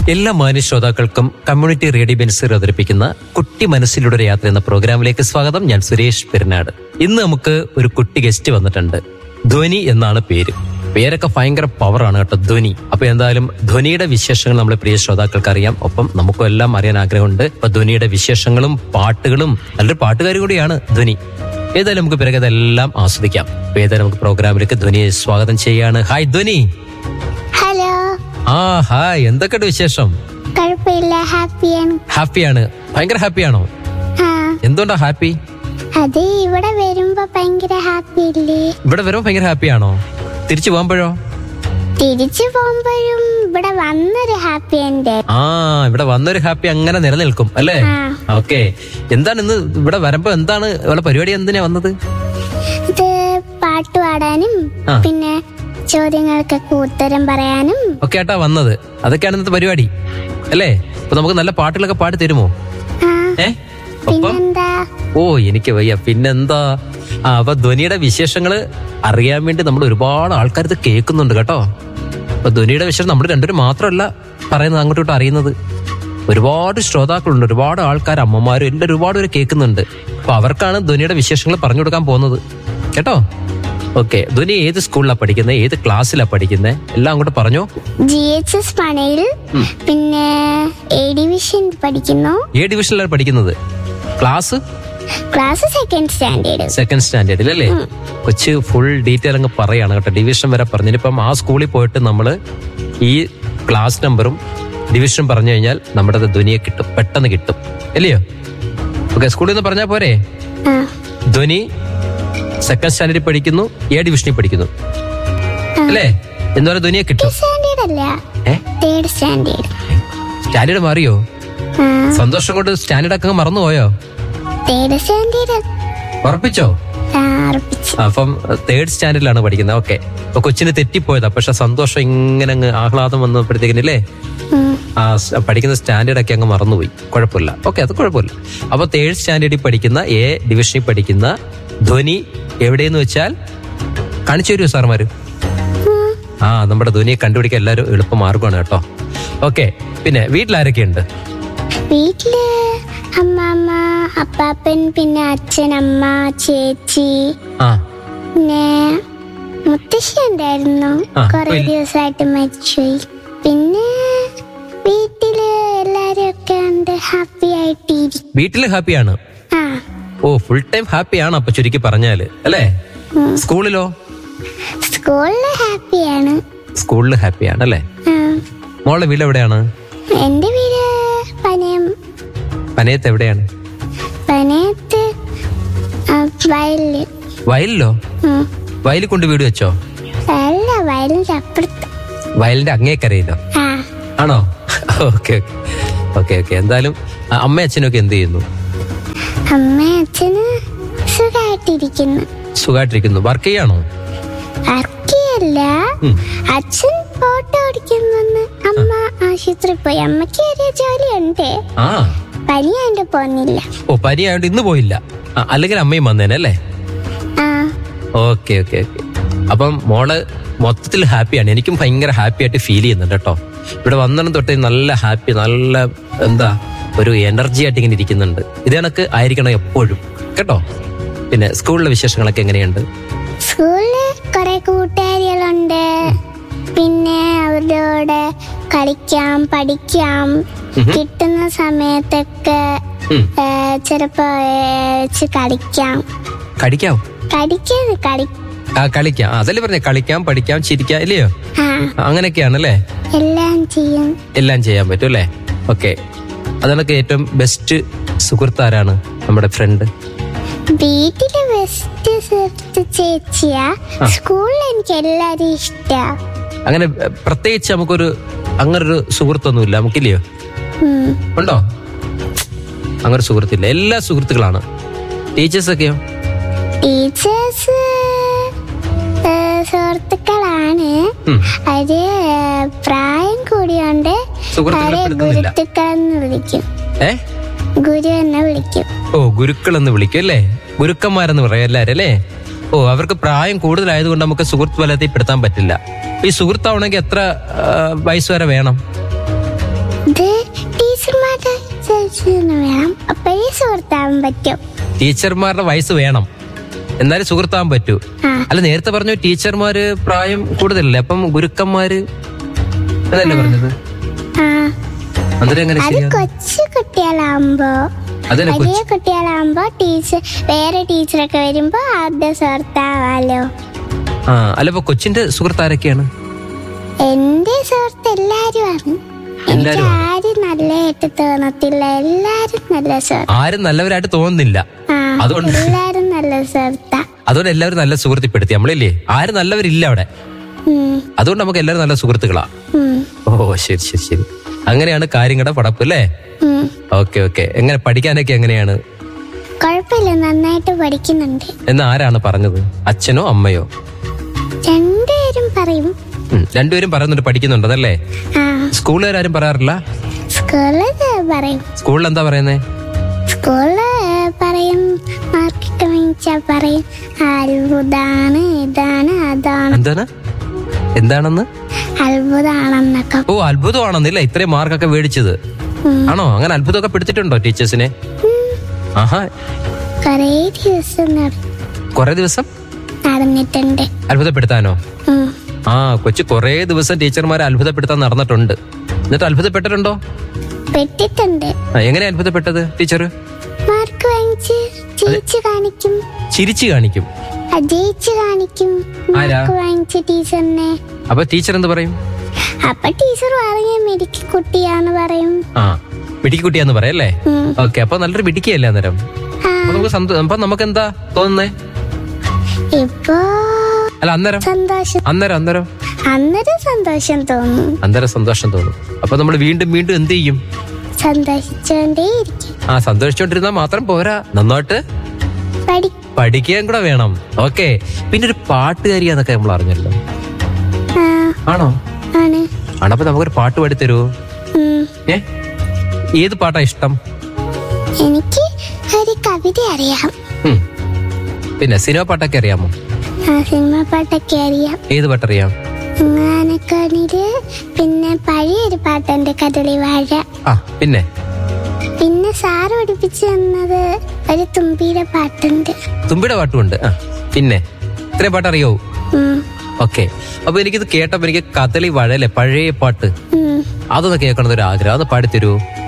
എല്ലാ മാന്യ ശ്രോതാക്കൾക്കും കമ്മ്യൂണിറ്റി റേഡിയോ ബെൻസർ അവതരിപ്പിക്കുന്ന കുട്ടി മനസ്സിലൂടെ ഒരു യാത്ര എന്ന പ്രോഗ്രാമിലേക്ക് സ്വാഗതം ഞാൻ സുരേഷ് പെരുന്നാട് ഇന്ന് നമുക്ക് ഒരു കുട്ടി ഗസ്റ്റ് വന്നിട്ടുണ്ട് ധ്വനി എന്നാണ് പേര് പേരൊക്കെ ഭയങ്കര പവറാണ് കേട്ടോ ധ്വനി അപ്പൊ എന്തായാലും ധ്വനിയുടെ വിശേഷങ്ങൾ നമ്മളെ പ്രിയ ശ്രോതാക്കൾക്ക് അറിയാം ഒപ്പം നമുക്കും എല്ലാം അറിയാൻ ആഗ്രഹമുണ്ട് അപ്പൊ ധ്വനിയുടെ വിശേഷങ്ങളും പാട്ടുകളും നല്ലൊരു പാട്ടുകാരി കൂടിയാണ് ധ്വനി ഏതായാലും നമുക്ക് പിറകെ ഇതെല്ലാം ആസ്വദിക്കാം അപ്പൊ ഏതായാലും നമുക്ക് പ്രോഗ്രാമിലേക്ക് ധ്വനിയെ സ്വാഗതം ചെയ്യാണ് ഹായ് ധ്വനി ഹലോ ആ ഹായ് എന്തൊക്കെയുണ്ട് വിശേഷം കുഴപ്പമില്ല ഹാപ്പിയാണ് ഹാപ്പിയാണ് ഭയങ്കര ഹാപ്പിയാണോ ആ എന്തുകൊണ്ടാ ഹാപ്പി അത് ഇവിടെ വരുമ്പോ ഭയങ്കര ഹാപ്പി ഇല്ലേ ഇവിടെ വരുമ്പോ ഭയങ്കര ഹാപ്പിയാണോ തിരിച്ചു പോകുമ്പോഴോ തിരിച്ചു പോകുമ്പോഴും ഇവിടെ വന്നൊരു ഹാപ്പി ഉണ്ട് ആ ഇവിടെ വന്നൊരു ഹാപ്പി അങ്ങനെ നിലനിൽക്കും അല്ലേ ആ. ഓക്കെ എന്താണ് ഇന്ന് ഇവിടെ വരുമ്പോ എന്താണ് ഇവിടെ പരിപാടി എന്തിനാ വന്നത് ഇത് പാട്ട് പാടാനും ആ. പിന്നെ ചോദ്യങ്ങൾക്കൊക്കെ ഉത്തരം പറയാനും ഒക്കെ ആട്ടാ വന്നത് അതൊക്കെയാണ് ഇന്നത്തെ പരിപാടി അല്ലേ അപ്പൊ നമുക്ക് നല്ല പാട്ടുകളൊക്കെ പാടി തരുമോ ആ ഏ ഒപ്പം പിന്നെന്താ ഓ എനിക്ക് വയ്യ പിന്നെന്താ ആ അപ്പൊ ധ്വനിയുടെ വിശേഷങ്ങള് അറിയാൻ വേണ്ടി നമ്മൾ ഒരുപാട് ആൾക്കാർ ഇത് കേൾക്കുന്നുണ്ട് കേട്ടോ അപ്പൊ ധ്വനിയുടെ വിശേഷം നമ്മൾ രണ്ടുപേരും മാത്രമല്ല പറയുന്നത് അങ്ങോട്ടും ഇങ്ങോട്ടും അറിയുന്നത് ഒരുപാട് ശ്രോതാക്കളുണ്ട് ഒരുപാട് ആൾക്കാർ അമ്മമാരും എല്ലാം ഒരുപാട് പേര് കേൾക്കുന്നുണ്ട് അപ്പൊ അവർക്കാണ് ധ്വനിയുടെ വിശേഷങ്ങൾ പറഞ്ഞു കൊടുക്കാൻ പോകുന്നത് കേട്ടോ ഓക്കെ ധ്വനി ഏത് സ്കൂളിലാണ് പഠിക്കുന്നത് ഏത് ക്ലാസ്സിലാണ് പഠിക്കുന്നത് എല്ലാം അങ്ങോട്ട് പറഞ്ഞോ ജി എച്ച് എസ് പണയിൽ പിന്നെ എ ഡിവിഷൻ പഠിക്കുന്നു ഏ ഡിവിഷനിലാണ് പഠിക്കുന്നത് class class second standard second സ്റ്റാൻഡേർഡിൽ അല്ലേ കൊച്ച് ഫുൾ ഡീറ്റെയിൽ അങ്ങ് പറയാണ് കേട്ടോ ഡിവിഷൻ വരെ പറഞ്ഞു ഇനിയിപ്പം ആ സ്കൂളിൽ പോയിട്ട് നമ്മൾ ഈ ക്ലാസ് നമ്പറും ഡിവിഷനും പറഞ്ഞു കഴിഞ്ഞാൽ നമ്മുടെ ധ്വനിയെ കിട്ടും പെട്ടെന്ന് കിട്ടും അല്ലയോ ഓക്കെ സ്കൂളിൽ നിന്ന് പറഞ്ഞാൽ പോരെ ആ ധ്വനി സെക്കൻഡ് സ്റ്റാൻഡേർഡിൽ പഠിക്കുന്നു എ ഡിവിഷനിൽ പഠിക്കുന്നു അല്ലേ എന്നുവരെ ധ്വനിയെ കിട്ടും സ്റ്റാൻഡേർഡ് അല്ല ഏ തേർഡ് സ്റ്റാൻഡേർഡ് സ്റ്റാൻഡേർഡ് മാറിയോ ആ സന്തോഷം കൊണ്ട് സ്റ്റാൻഡേർഡ് ഒക്കെ അങ്ങ് മറന്നുപോയോ തേർഡ് സ്റ്റാൻഡേർഡ് ഉറപ്പിച്ചോ ആ ഉറപ്പിച്ചു അപ്പം തേർഡ് സ്റ്റാൻഡേർഡിലാണ് പഠിക്കുന്നത് ഓക്കെ അപ്പൊ കൊച്ചിന് തെറ്റിപ്പോയതാ പക്ഷെ സന്തോഷം ഇങ്ങനെ അങ്ങ് ആഹ്ലാദം വന്നപ്പോഴത്തേക്കിനല്ലേ ഉം. ആ സ് പഠിക്കുന്ന സ്റ്റാൻഡേർഡ് ഒക്കെ അങ്ങ് മറന്നുപോയി കുഴപ്പമില്ല ഓക്കെ അത് കുഴപ്പമില്ല അപ്പൊ തേർഡ് സ്റ്റാൻഡേർഡിൽ പഠിക്കുന്ന എ ഡിവിഷനിൽ പഠിക്കുന്ന ധ്വനി എവിടെയെന്ന് വെച്ചാൽ കാണിച്ചു തരുമോ സാർമാര് ഉം. ആ നമ്മുടെ ധ്വനിയെ കണ്ടുപിടിക്കാൻ എല്ലാവരും എളുപ്പ മാർഗമാണ് കേട്ടോ ഓക്കെ പിന്നെ വീട്ടിലാരൊക്കെയുണ്ട് വീട്ടില് അമ്മാമ്മ അപ്പാപ്പൻ പിന്നെ അച്ഛൻ അമ്മ ചേച്ചി ആ പിന്നെ മുത്തശ്ശി ഉണ്ടായിരുന്നു ആ, കുറെ ഇല്ല. ദിവസമായിട്ട് മരിച്ചുപോയി പിന്നെ വീട്ടില് എല്ലാരും ഒക്കെ ഉണ്ട് ഹാപ്പി ആയിട്ടിരിക്കും വീട്ടില് ഹാപ്പിയാണ് ആ ഓ ഫുൾ ടൈം ഹാപ്പിയാണ് അപ്പൊ ചുരുക്കി പറഞ്ഞാല് അല്ലേ ഉം. സ്കൂളിലോ സ്കൂളില് ഹാപ്പിയാണ് സ്കൂളിൽ ഹാപ്പിയാണ് അല്ലേ ആ. മോളുടെ വീട് എവിടെയാണ് എന്റെ വീട് പനയം പനയത്ത് എവിടെയാണ് പനയത്ത് ആ, വയലില് വയലിലോ ഉം. വയലിൽ കൊണ്ട് വീട് വെച്ചോ അല്ല വയലിന്റെ അപ്പുറത്ത് വയലിന്റെ അങ്ങേക്കരയിലോ ആ ആണോ ഓക്കെ ഓക്കെ ഓക്കെ ഓക്കെ എന്തായാലും ആ, അമ്മയും അച്ഛനൊക്കെ എന്ത് ചെയ്യുന്നു അമ്മ അച്ഛന് സുഖമായിട്ടിരിക്കുന്നു സുഖമായിട്ടിരിക്കുന്നു വർക്ക് ചെയ്യാണോ അർക്കിയല്ല ഉം. അച്ഛൻ ഓട്ടോ ഓടിക്കുന്നെന്ന് അമ്മ ആശുപത്രി പോയി അമ്മയ്ക്ക് ഒരു ജോലിയുണ്ട് ആ പനിയാണ്ട് പോന്നില്ല ഓ പനി ആയതുകൊണ്ട് ഇന്ന് പോയില്ല ആ, അല്ലെങ്കിൽ അമ്മയും വന്നേനെ അല്ലേ ആ ഓക്കെ ഓക്കെ ഓക്കെ അപ്പം മോള് മൊത്തത്തിൽ ഹാപ്പിയാണ് എനിക്കും ഭയങ്കര ഹാപ്പി ആയിട്ട് ഫീൽ ചെയ്യുന്നുണ്ട് കേട്ടോ ഇവിടെ വന്നിടം തൊട്ട് നല്ല ഹാപ്പി നല്ല എന്താ ഒരു എനർജി ആയിട്ട് ഇങ്ങനെ ഇരിക്കുന്നുണ്ട് ഇത് കണക്ക് ആയിരിക്കണം എപ്പോഴും കേട്ടോ പിന്നെ സ്കൂളിലെ വിശേഷങ്ങളൊക്കെ എങ്ങനെയുണ്ട് സ്കൂളില് കുറെ കൂട്ടുകാരികളുണ്ട് പിന്നെ അവരോട് കളിക്കാം പഠിക്കാം കിട്ടുന്ന സമയത്തൊക്കെ ഉം. ഏ, ചെലപ്പോ ഏ, വെച്ച് കളിക്കാം കടിക്കാം കടിക്കരുത് കളി ആ കളിക്കാം ആ, അതല്ലേ പറഞ്ഞേ കളിക്കാം പഠിക്കാം ചിരിക്കാം ഇല്ലയോ ആ അങ്ങനെയൊക്കെയാണ് അല്ലേ എല്ലാം ചെയ്യും എല്ലാം ചെയ്യാൻ പറ്റും അല്ലേ ഓക്കെ അതൊക്കെ ഏറ്റവും ബെസ്റ്റ് സുഹൃത്ത് ആരാണ് നമ്മുടെ ഫ്രണ്ട് വീട്ടില് ബെസ്റ്റ് സുഹൃത്ത് ചേച്ചിയാ സ്കൂളിൽ എനിക്ക് എല്ലാരും ഇഷ്ടാ അങ്ങനെ ഏഹ്, പ്രത്യേകിച്ച് നമുക്കൊരു അങ്ങനൊരു സുഹൃത്തൊന്നുമില്ല നമുക്കില്ലയോ ഉം. ഉണ്ടോ അങ്ങനെ സുഹൃത്തില്ല എല്ലാ സുഹൃത്തുക്കളാണ് ടീച്ചേഴ്സ് ഒക്കെയോ ടീച്ചേഴ്സ് ഏ, സുഹൃത്തുക്കളാണ് ഉം. അവര് പ്രായം കൂടിയോണ്ട് സുഹൃത്തുക്കളെ അവരെ പെടുത്തുന്നില്ല. ഗുരുത്തുക്കളെന്ന് വിളിക്കും ഏ ഗുരു എന്ന് വിളിക്കും ഓ ഗുരുക്കൾ എന്ന് വിളിക്കും അല്ലേ ഗുരുക്കന്മാരെന്ന് പറയാം എല്ലാരും അല്ലേ ഓ അവർക്ക് പ്രായം കൂടുതലായതുകൊണ്ട് നമുക്ക് സുഹൃത്ത് വലത്തിൽ പെടുത്താൻ പറ്റില്ല ഈ സുഹൃത്താവണമെങ്കിൽ എത്ര ആ, വയസ്സ് വരെ വേണം ഇത് ടീച്ചർമാരുടെ അനുസരിച്ച് വേണം അപ്പോഴേ സുഹൃത്താവാൻ പറ്റും ടീച്ചർമാരുടെ വയസ്സ് വേണം എന്നാലും സുഹൃത്താൻ പറ്റൂ ആ അല്ല നേരത്തെ പറഞ്ഞു ടീച്ചർമാര് പ്രായം കൂടുതലല്ലേ അപ്പം ഗുരുക്കന്മാര് അതല്ലേ പറഞ്ഞത് ആ അന്നേരം എങ്ങനെ അത് ശരിയാ കൊച്ചു കുട്ടികളാവുമ്പോ അതന്നെ കൊച്ചു വലിയ കുട്ടികളാവുമ്പോ ടീച്ചർ വേറെ ടീച്ചറൊക്കെ വരുമ്പോ ആദ്യ സുഹൃത്താവാലോ ആ അല്ല ഇപ്പൊ കൊച്ചിന്റെ സുഹൃത്ത് ആരൊക്കെയാണ് എന്റെ സുഹൃത്ത് എല്ലാരും ആണ് എനിക്ക് എല്ലാരും ആരും നല്ലതായിട്ട് തോന്നത്തില്ല എല്ലാരും നല്ല സുഹൃത്ത് ആരും നല്ലവരായിട്ട് തോന്നുന്നില്ല ആ അതുകൊണ്ട് എല്ലാരും നല്ല സുഹൃത്താ അതുകൊണ്ട് എല്ലാവരും നല്ല സുഹൃത്തിപ്പെടുത്തി നമ്മളില്ലേ ആരും നല്ലവരില്ല അവിടെ ഉം, അതുകൊണ്ട് നമുക്ക് എല്ലാവരും നല്ല സുഹൃത്തുക്കളാ ഉം, ഓ ശരി ശരി ശരി അങ്ങനെയാണ് കാര്യങ്ങളുടെ പടപ്പ് അല്ലേ ഉം. ഓക്കെ ഓക്കെ എങ്ങനെ പഠിക്കാനൊക്കെ എങ്ങനെയാണ് കുഴപ്പമില്ല നന്നായിട്ട് പഠിക്കുന്നുണ്ട് എന്ന് ആരാണ് പറഞ്ഞത് അച്ഛനോ അമ്മയോ രണ്ടുപേരും പറയും ഉം, രണ്ടുപേരും പറയുന്നുണ്ട് പഠിക്കുന്നുണ്ടതല്ലേ ആ സ്കൂളുകാരും പറയാറില്ല സ്കൂളിൽ പറയും സ്കൂളിൽ എന്താ പറയുന്നേ സ്കൂളില് പറയും മാർക്കൊക്കെ വാങ്ങിച്ചാ പറയും അത്ഭുതാണ് ഇതാണ് അതാണ് എന്താണ് എന്താണെന്ന് അത്ഭുതാണെന്നൊക്കെ ഓ അത്ഭുതമാണെന്നില്ല ഇത്രയും മാർക്കൊക്കെ മേടിച്ചത് ഉം. ആണോ അങ്ങനെ അത്ഭുതമൊക്കെ പിടിച്ചിട്ടുണ്ടോ ടീച്ചേഴ്സിനെ ആഹാ കൊറേ ദിവസം നട- കുറെ ദിവസം നടന്നിട്ടുണ്ട് അത്ഭുതപ്പെടുത്താനോ ഉം. ആ കൊച്ചു കുറെ ദിവസം ടീച്ചർമാരെ അത്ഭുതപ്പെടുത്താൻ നടന്നിട്ടുണ്ട് എന്നിട്ട് അത്ഭുതപ്പെട്ടിട്ടുണ്ടോ പെട്ടിട്ടുണ്ട് ആ, എങ്ങനെ അത്ഭുതപ്പെട്ടത് ടീച്ചർ മാർക്ക് വാങ്ങിച്ച് ജയിച്ച് കാണിക്കും ചിരിച്ചു കാണിക്കും ആ, ജയിച്ച് കാണിക്കും ആരാ? മാർക്ക് വാങ്ങിച്ച ടീച്ചറിനെ അപ്പൊ ടീച്ചർ എന്ത് പറയും അപ്പൊ ടീച്ചർ പറഞ്ഞ മിടുക്കി കുട്ടിയാന്ന് പറയും ആ മിടിക്കുട്ടിയാന്ന് പറയല്ലേ ഉം. ഓക്കെ അപ്പൊ നല്ലൊരു മിടിക്കയല്ലേ അന്നേരം ആ അപ്പൊ നമുക്ക് സന്തോ- അപ്പൊ നമുക്ക് എന്താ തോന്നുന്നേ ഇപ്പൊ അല്ല അന്നേരം സന്തോഷം അന്നേരം അന്നേരം അന്നൊരു സന്തോഷം തോന്നും അന്നേരം സന്തോഷം തോന്നും അപ്പൊ നമ്മൾ വീണ്ടും വീണ്ടും എന്ത് ചെയ്യും സന്തോഷിച്ചോണ്ടേയിരിക്കും ആ സന്തോഷിച്ചോണ്ടിരുന്നാൽ മാത്രം പോരാ നന്നായിട്ട് പഠി പഠിക്കാൻ കൂടെ വേണം ഓക്കെ പിന്നെ ഒരു പാട്ടുകാരിയാന്നൊക്കെ നമ്മൾ അറിഞ്ഞല്ലോ ആ ആണോ ആണ് ആണോ അപ്പൊ നമുക്കൊരു പാട്ട് പാടി തരുമോ ഉം. ഏ ഏത് പാട്ടാ ഇഷ്ടം എനിക്ക് ഒരു കവിത അറിയാം ഉം. പിന്നെ സിനിമ പാട്ടൊക്കെ അറിയാമോ ആ സിനിമ പാട്ടൊക്കെ അറിയാം ഏത് പാട്ടറിയാം ആനക്കണില് പിന്നെ പഴയൊരു പാട്ടുണ്ട് കദളി വാഴ ആ പിന്നെ പിന്നെ സാറ് പഠിപ്പിച്ചു തന്നത് ഒരു തുമ്പിയുടെ പാട്ടുണ്ട് തുമ്പിയുടെ പാട്ടുമുണ്ട് ആ പിന്നെ ഇത്രയും പാട്ട് അറിയോ ഉം, ഓക്കെ അപ്പൊ എനിക്കിത് കേട്ടപ്പോ എനിക്ക് കദളി വഴല്ലേ പഴയ പാട്ട് ഉം. അതൊന്ന് കേൾക്കണമെന്നൊരു ആഗ്രഹം അത് പാടിത്തരൂ